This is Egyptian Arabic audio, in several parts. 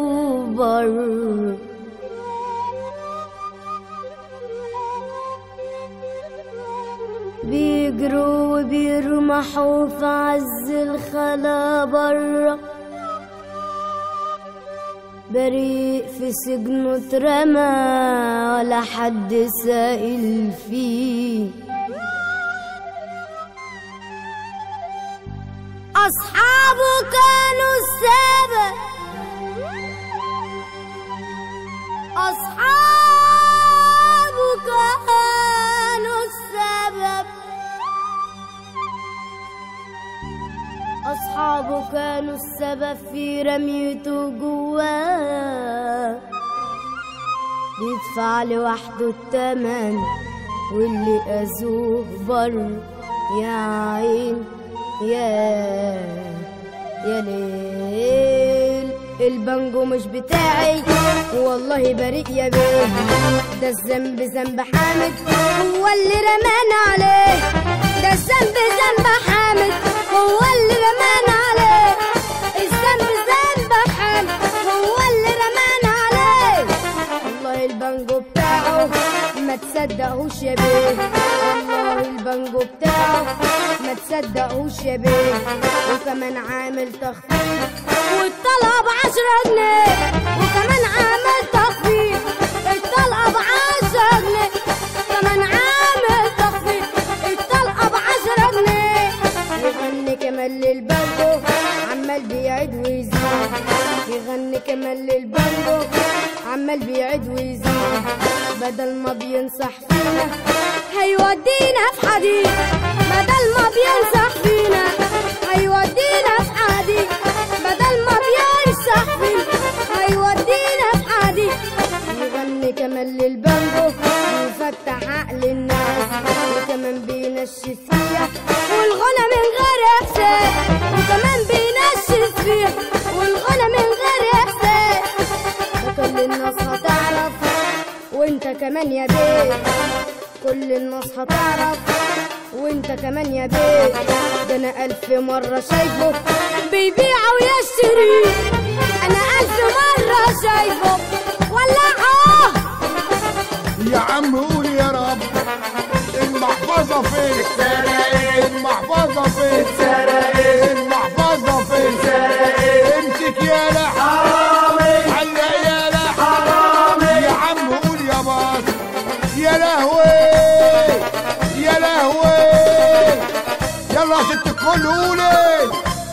وبر بيجروا وبيرمحوا في عز الخلا برا بريء في سجنه اترمى ولا حد سائل فيه أصحابه كانوا السبب أصحابه كانوا السبب أصحابه كانوا السبب في رميته جواه بيدفع لوحده التمن واللي أذوه بر يا عين يا يا ليل البانجو مش بتاعي والله بريء يا بيه ده الذنب ذنب حامد هو اللي رمانا عليه ده الذنب ذنب حامد هو اللي رمانا عليه الذنب ذنب حامد هو اللي رمانا عليه والله البانجو بتاعه ما تصدقوش يا بيه والله البانجو بتاعه ما تصدقوش يا بيه وكمان عامل تخفيض والطلقة بعشرة جنيه وكمان عامل تخفيض الطلقة بعشرة جنيه كمان عامل تخفيض الطلقة بعشرة جنيه يغني كمان للبانجو عمال بيعيد ويزيد يغني كمان للبانجو عمال بيعيد ويزيد بدل ما بينصح فينا هيودينا في حديد بدل ما بينصح فينا هيودينا في حديد بدل ما بينصح فينا هيودينا في حديد يغني كمان للبانجو ويفتح عقل الناس وكمان بينشف فيها والغنى من غير احساس وكمان بينشف فيها والغنى من غير احساس ده كل الناس هتعرف وانت كمان يا بيه كل الناس هتعرف وانت كمان يا بيه ده انا الف مرة شايفه بيبيع ويشتري انا الف مرة شايفه ولعه يا عم قول يا رب المحفظة فين المحفظة فين المحفظة فين امسك يا لا حرامي علق يا لا حرامي يا عم قول يا باص يا لهوي يا لهوي يلا يا ست الكل قولي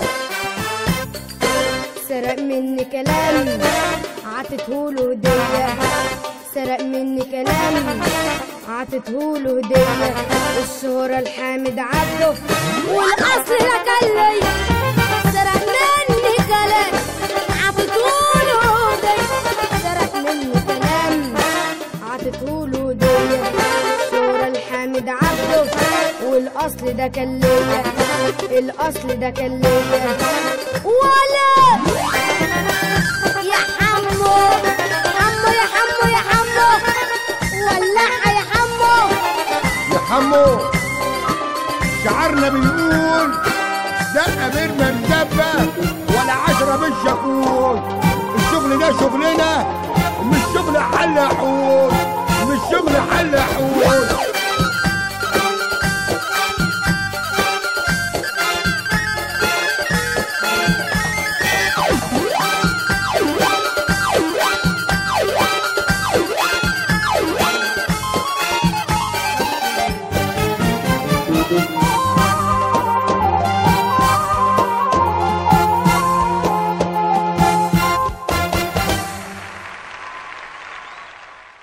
سرق مني كلام عطيتهوله هدية سرق مني كلام عطيتهوله هدية الشهرة الحامد عبده والأصل لك ليا سرق مني كلام عطيتهوله هدية سرق مني كلام عطيتهوله هدية الشهرة الحامد عبده والأصل ده كان ليا الأصل ده كان ليا ولا يا حمو حمو يا حمو يا حمو ولعها يا حمو يا حمو شعرنا بنقول دقة بيرنا